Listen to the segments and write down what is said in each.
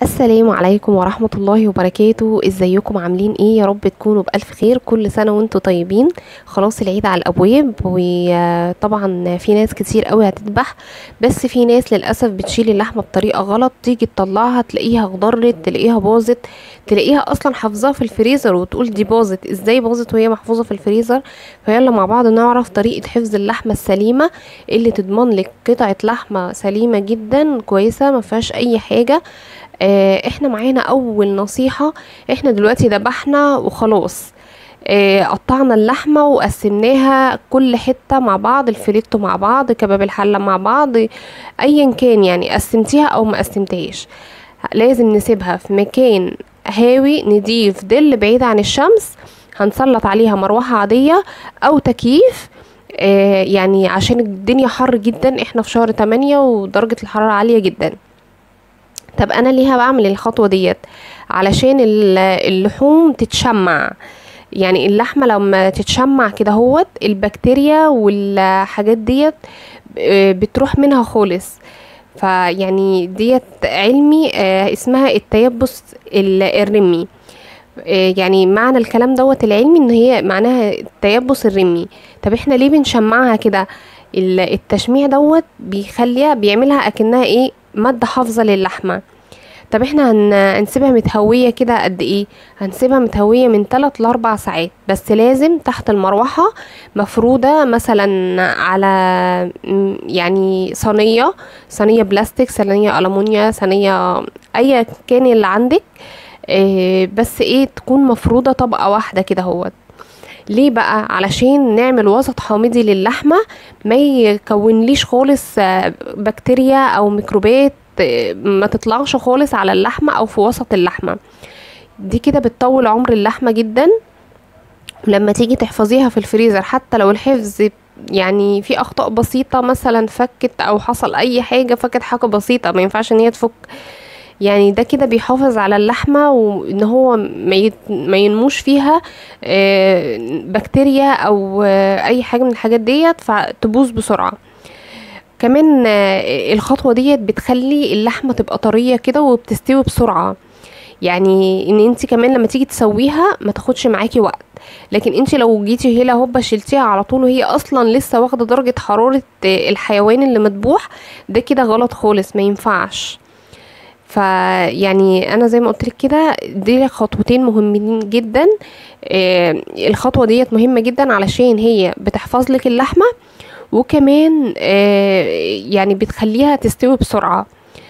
السلام عليكم ورحمة الله وبركاته ازيكم عاملين ايه يا رب تكونوا بألف خير كل سنة وانتم طيبين خلاص العيد على الابواب وطبعا في ناس كتير قوي هتذبح بس في ناس للأسف بتشيل اللحمة بطريقة غلط تيجي تطلعها تلاقيها غضرت تلاقيها باظت تلاقيها اصلا حافظاها في الفريزر وتقول دي باظت ازاي باظت وهي محفوظة في الفريزر فيلا مع بعض نعرف طريقة حفظ اللحمة السليمة اللي تضمن لك قطعة لحمة سليمة جدا كويسة ما فيهاش اي حاجة آه، احنا معانا اول نصيحة احنا دلوقتي ذبحنا وخلاص آه، قطعنا اللحمة وقسمناها كل حتة مع بعض الفريتو مع بعض كباب الحلة مع بعض ايا كان يعني قسمتيها او ما قسمتهاش لازم نسيبها في مكان هاوي نضيف ظل بعيد عن الشمس هنسلط عليها مروحة عادية او تكييف آه، يعني عشان الدنيا حر جدا احنا في شهر 8 ودرجة الحرارة عالية جدا طب انا ليه بعمل الخطوه ديت علشان ال- اللحوم تتشمع يعني اللحمه لما تتشمع كده هوت البكتيريا والحاجات ديت آه، بتروح منها خالص فيعني ديت علمي آه، اسمها التيبس ال- الرمي آه، يعني معنى الكلام دوت العلمي ان هي معناها التيبس الرمي طب احنا ليه بنشمعها كده ال- التشميع دوت بيخليها بيعملها اكنها ايه مادة حافظة للحمة طب احنا هن... هنسيبها متهوية كده قد ايه هنسيبها متهوية من 3 ل 4 ساعات بس لازم تحت المروحة مفرودة مثلا على م- يعني صينية صينية بلاستيك صينية ألمونيا صينية اي كان اللي عندك اه بس ايه تكون مفرودة طبقة واحدة كده هوت ليه بقى علشان نعمل وسط حامضي للحمة ما يكونليش خالص آه، بكتيريا او ميكروبات آه، ما تطلعش خالص على اللحمة او في وسط اللحمة دي كده بتطول عمر اللحمة جدا ولما تيجي تحفظيها في الفريزر حتى لو الحفظ يعني في اخطاء بسيطة مثلا فكت او حصل اي حاجة فكت حاجة بسيطة ما ينفعش ان هي تفك يعني ده كده بيحافظ على اللحمة وان هو ما يت- ما ينموش فيها آه، بكتيريا او آه، اي حاجة من الحاجات ديت فتبوظ بسرعة كمان آه، الخطوة ديت بتخلي اللحمة تبقى طرية كده وبتستوي بسرعة يعني ان انت كمان لما تيجي تسويها ما تاخدش معاكي وقت لكن انت لو جيتي هنا هوبا شلتيها على طول وهي اصلا لسه واخده درجه حراره آه، الحيوان اللي مذبوح ده كده غلط خالص ما ينفعش فيعني انا زي ما قلت لك كده دي خطوتين مهمين جدا آه، الخطوه ديت مهمه جدا علشان هي بتحفظ لك اللحمه وكمان آه، يعني بتخليها تستوي بسرعه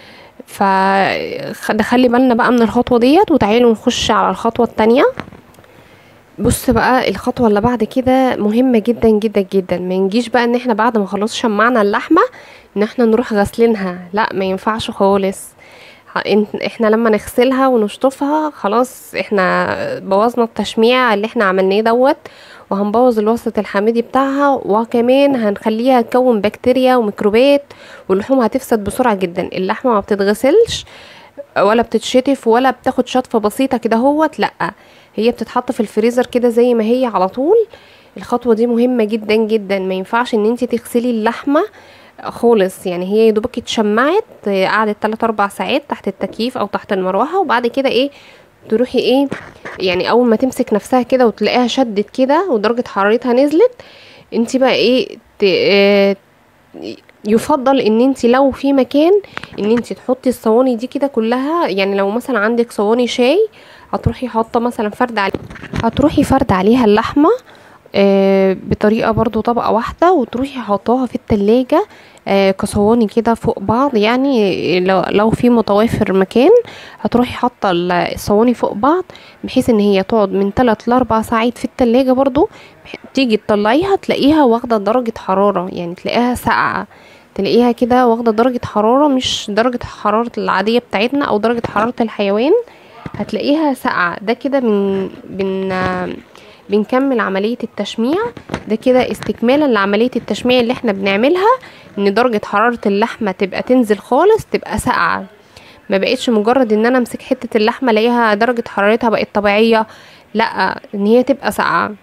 فخلي بالنا بقى من الخطوه ديت وتعالوا نخش على الخطوه التانية بص بقى الخطوه اللي بعد كده مهمه جدا جدا جدا ما نجيش بقى ان احنا بعد ما خلاص شمعنا اللحمه ان احنا نروح غسلينها لا ما ينفعش خالص ه- إن- احنا لما نغسلها ونشطفها خلاص احنا بوظنا التشميع اللي احنا عملناه دوت وهنبوظ الوسط الحامضي بتاعها وكمان هنخليها تكون بكتيريا وميكروبات واللحوم هتفسد بسرعة جدا اللحمة ما بتتغسلش ولا بتتشطف ولا بتاخد شطفة بسيطة كده هوت لا هي بتتحط في الفريزر كده زي ما هي على طول الخطوة دي مهمة جدا جدا ما ينفعش ان انت تغسلي اللحمة خالص يعني هي يدوبك اتشمعت آه، قعدت 3 4 ساعات تحت التكييف او تحت المروحه وبعد كده ايه تروحي ايه يعني اول ما تمسك نفسها كده وتلاقيها شدت كده ودرجه حرارتها نزلت انت بقى ايه ت... آه، يفضل ان انت لو في مكان ان انت تحطي الصواني دي كده كلها يعني لو مثلا عندك صواني شاي هتروحي حاطه مثلا فرد علي هتروحي فرد عليها اللحمه آه، بطريقه برضو طبقه واحده وتروحي حطاها في التلاجة آه، كصواني كده فوق بعض يعني لو, لو في متوافر مكان هتروحي حاطه ال- الصواني فوق بعض بحيث ان هي تقعد من 3 ل 4 ساعات في التلاجة برضو بح- تيجي تطلعيها تلاقيها واخده درجه حراره يعني تلاقيها ساقعه تلاقيها كده واخده درجه حراره مش درجه حراره العاديه بتاعتنا او درجه حراره الحيوان هتلاقيها ساقعه ده كده من بن بنكمل عملية التشميع ده كده استكمالا لعملية التشميع اللي احنا بنعملها ان درجة حرارة اللحمة تبقى تنزل خالص تبقى ساقعة ما بقتش مجرد ان انا امسك حتة اللحمة الاقيها درجة حرارتها بقت طبيعية لا ان هي تبقى ساقعة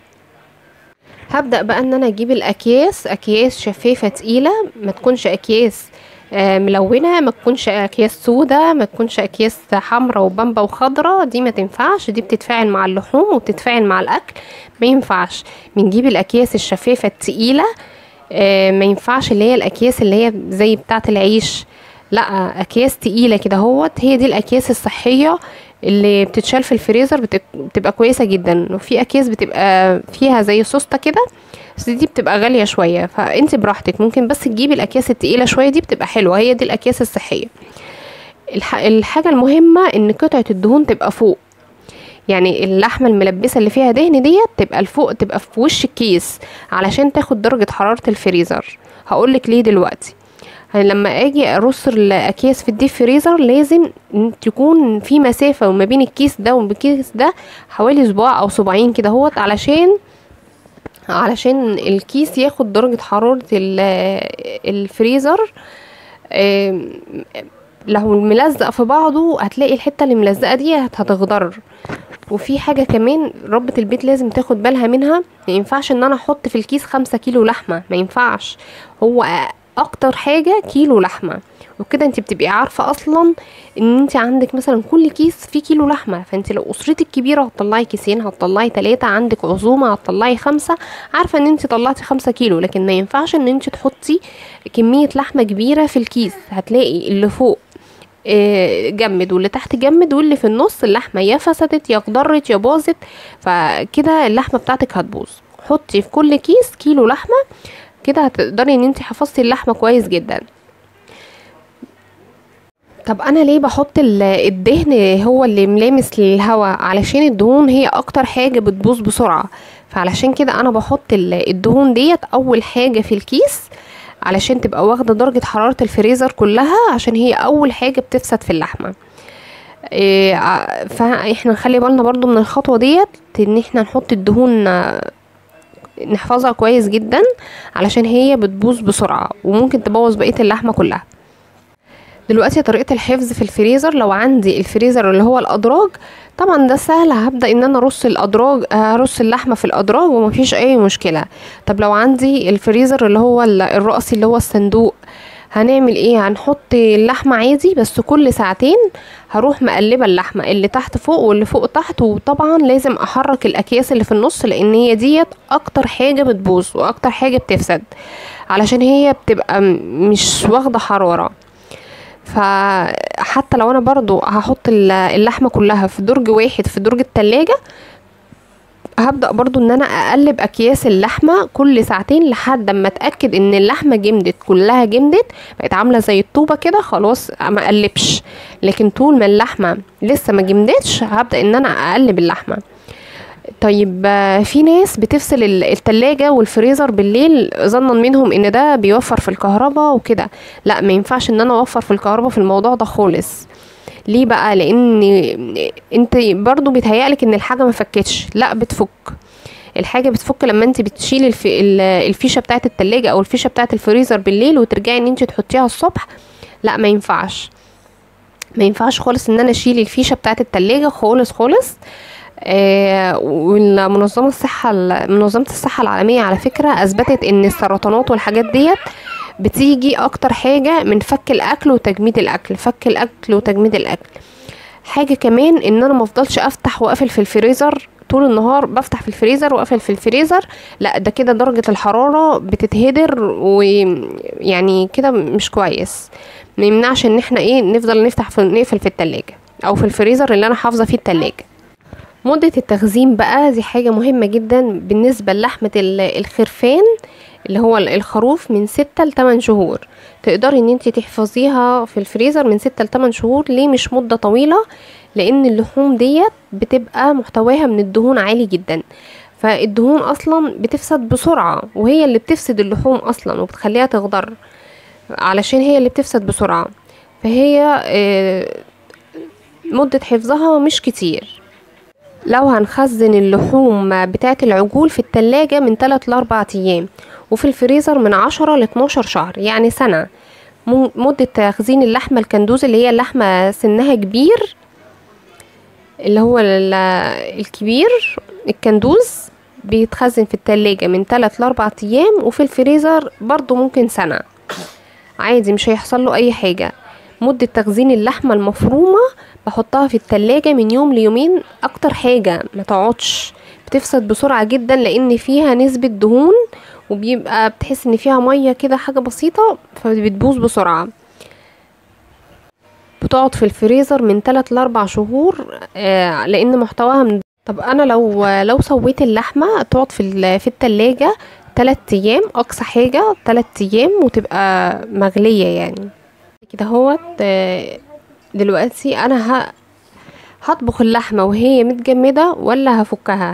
هبدأ بقى ان انا اجيب الاكياس اكياس شفافة تقيلة ما تكونش اكياس آه، ملونه ما تكونش اكياس سودة ما تكونش اكياس حمراء وبامبا وخضراء دي ما تنفعش دي بتتفاعل مع اللحوم وبتتفاعل مع الاكل ما ينفعش بنجيب الاكياس الشفافه التقيله آه، ما ينفعش اللي هي الاكياس اللي هي زي بتاعه العيش لا اكياس تقيله كده هوت هي دي الاكياس الصحيه اللي بتتشال في الفريزر بت- بتبقى كويسه جدا وفي اكياس بتبقى فيها زي سوسته كده بس دي بتبقى غاليه شويه فانت براحتك ممكن بس تجيبي الاكياس التقيله شويه دي بتبقى حلوه هي دي الاكياس الصحيه الح... الحاجه المهمه ان قطعه الدهون تبقى فوق يعني اللحمه الملبسه اللي فيها دهن ديت تبقى لفوق تبقى في وش الكيس علشان تاخد درجه حراره الفريزر هقولك ليه دلوقتي يعني لما اجي ارص الاكياس في الديب فريزر لازم إن تكون في مسافه ما بين الكيس ده والكيس ده حوالي صباع او صباعين كده هوت علشان علشان الكيس ياخد درجة حرارة ال- الفريزر آم، لو ملزق في بعضه هتلاقي الحتة اللي ملزقة دي هتغضر وفي حاجة كمان ربة البيت لازم تاخد بالها منها ما ينفعش ان انا احط في الكيس خمسة كيلو لحمة ما ينفعش هو اكتر حاجة كيلو لحمة وكده انت بتبقي عارفة اصلا ان انت عندك مثلا كل كيس فيه كيلو لحمة فانت لو اسرتك كبيرة هتطلعي كيسين هتطلعي تلاتة عندك عزومة هتطلعي خمسة عارفة ان انت طلعتي خمسة كيلو لكن ما ينفعش ان انت تحطي كمية لحمة كبيرة في الكيس هتلاقي اللي فوق آه، جمد واللي تحت جمد واللي في النص اللحمة يا فسدت يا اخضرت يا باظت فكده اللحمة بتاعتك هتبوظ حطي في كل كيس كيلو لحمة كده هتقدري ان انت حفظتي اللحمة كويس جدا طب انا ليه بحط ال- الدهن هو اللي ملامس للهواء علشان الدهون هي اكتر حاجة بتبوظ بسرعة فعلشان كده انا بحط ال- الدهون ديت اول حاجة في الكيس علشان تبقى واخدة درجة حرارة الفريزر كلها عشان هي اول حاجة بتفسد في اللحمة إيه ع- فاحنا نخلي بالنا برضو من الخطوة ديت ان احنا نحط الدهون آه، نحفظها كويس جدا علشان هي بتبوظ بسرعة وممكن تبوظ بقية اللحمة كلها دلوقتي طريقة الحفظ في الفريزر لو عندي الفريزر اللي هو الأدراج طبعا ده سهل هبدأ ان انا ارص الأدراج ارص اللحمة في الأدراج ومفيش اي مشكلة طب لو عندي الفريزر اللي هو ال- الرأسي اللي هو الصندوق هنعمل ايه هنحط اللحمة عادي بس كل ساعتين هروح مقلبة اللحمة اللي تحت فوق واللي فوق تحت وطبعا لازم احرك الاكياس اللي في النص لان هي ديت اكتر حاجة بتبوظ واكتر حاجة بتفسد علشان هي بتبقى م- مش واخدة حرارة فحتى لو انا برضو هحط ال- اللحمة كلها في درج واحد في درج التلاجة هبدأ برضو ان انا اقلب اكياس اللحمة كل ساعتين لحد اما اتأكد ان اللحمة جمدت كلها جمدت بقت عاملة زي الطوبة كده خلاص ما اقلبش لكن طول ما اللحمة لسه ما جمدتش هبدأ ان انا اقلب اللحمة طيب آه، في ناس بتفصل ال- التلاجة والفريزر بالليل ظنا منهم ان ده بيوفر في الكهرباء وكده لا ما ينفعش ان انا اوفر في الكهرباء في الموضوع ده خالص ليه بقى لان انت برضو بيتهيألك ان الحاجة ما فكتش لا بتفك الحاجة بتفك لما انت بتشيلي الف... ال- الفيشة بتاعت التلاجة او الفيشة بتاعت الفريزر بالليل وترجعي ان انت تحطيها الصبح لا ما ينفعش ما ينفعش خالص ان انا اشيل الفيشة بتاعت التلاجة خالص خالص آه والمنظمة الصحة منظمة الصحة العالمية على فكرة اثبتت ان السرطانات والحاجات ديت بتيجي اكتر حاجة من فك الاكل وتجميد الاكل فك الاكل وتجميد الاكل حاجة كمان ان انا مفضلش افتح واقفل في الفريزر طول النهار بفتح في الفريزر واقفل في الفريزر لا ده كده درجة الحرارة بتتهدر ويعني كده مش كويس ما يمنعش ان احنا ايه نفضل نفتح في نقفل في التلاجة او في الفريزر اللي انا حافظة فيه التلاجة مدة التخزين بقى دي حاجة مهمة جدا بالنسبة للحمة ال- الخرفان اللي هو ال- الخروف من ستة لتمن شهور تقدري ان انت تحفظيها في الفريزر من ستة لتمن شهور ليه مش مدة طويلة لان اللحوم ديت بتبقى محتواها من الدهون عالي جدا فالدهون اصلا بتفسد بسرعة وهي اللي بتفسد اللحوم اصلا وبتخليها تغدر علشان هي اللي بتفسد بسرعة فهي آه، مدة حفظها مش كتير لو هنخزن اللحوم بتاعة العجول في التلاجة من 3 ل 4 ايام وفي الفريزر من 10 ل 12 شهر يعني سنة م- مدة تخزين اللحمة الكندوز اللي هي اللحمة سنها كبير اللي هو ال- الكبير الكندوز بيتخزن في التلاجة من 3 ل 4 ايام وفي الفريزر برضو ممكن سنة عادي مش هيحصل له اي حاجه مدة تخزين اللحمة المفرومة بحطها في التلاجة من يوم ليومين اكتر حاجة ما تقعدش بتفسد بسرعة جدا لان فيها نسبة دهون وبيبقى بتحس ان فيها مية كده حاجة بسيطة فبتبوظ بسرعة بتقعد في الفريزر من 3 ل 4 شهور آه لان محتواها من طب انا لو لو سويت اللحمه تقعد في ال- في التلاجة 3 ايام اقصى حاجه 3 ايام وتبقى مغليه يعني كده هوت آه، دلوقتي انا ه... هطبخ اللحمه وهي متجمده ولا هفكها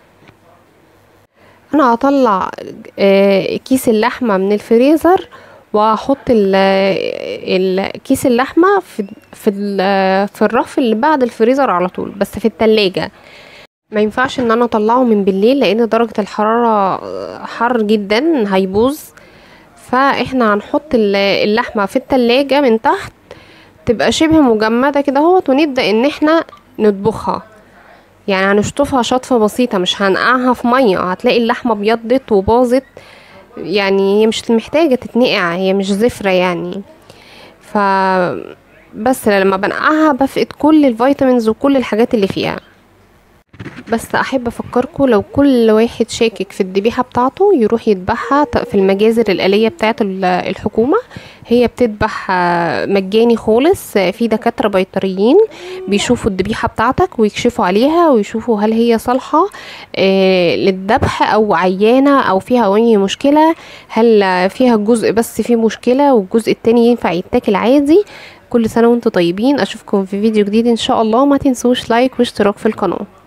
انا هطلع آه، كيس اللحمه من الفريزر وهحط ال- ال- كيس اللحمه في في ال- في الرف اللي بعد الفريزر على طول بس في التلاجة ما ينفعش ان انا اطلعه من بالليل لان درجة الحرارة حر جدا هيبوظ فاحنا هنحط ال- اللحمة في التلاجة من تحت تبقى شبه مجمدة كده اهوت ونبدأ ان احنا نطبخها يعني هنشطفها شطفة بسيطة مش هنقعها في مية هتلاقي اللحمة ابيضت وباظت يعني هي مش محتاجة تتنقع هي مش زفرة يعني ف بس لما بنقعها بفقد كل الفيتامينز وكل الحاجات اللي فيها بس احب افكركم لو كل واحد شاكك في الذبيحه بتاعته يروح يذبحها ت- في المجازر الاليه بتاعه ال- الحكومه هي بتذبح آه، مجاني خالص آه، في دكاتره بيطريين بيشوفوا الذبيحه بتاعتك ويكشفوا عليها ويشوفوا هل هي صالحه آه، للذبح او عيانه او فيها اي مشكله هل آه، فيها جزء بس فيه مشكله والجزء التاني ينفع يتاكل عادي كل سنه وانتم طيبين اشوفكم في فيديو جديد ان شاء الله ما تنسوش لايك واشتراك في القناه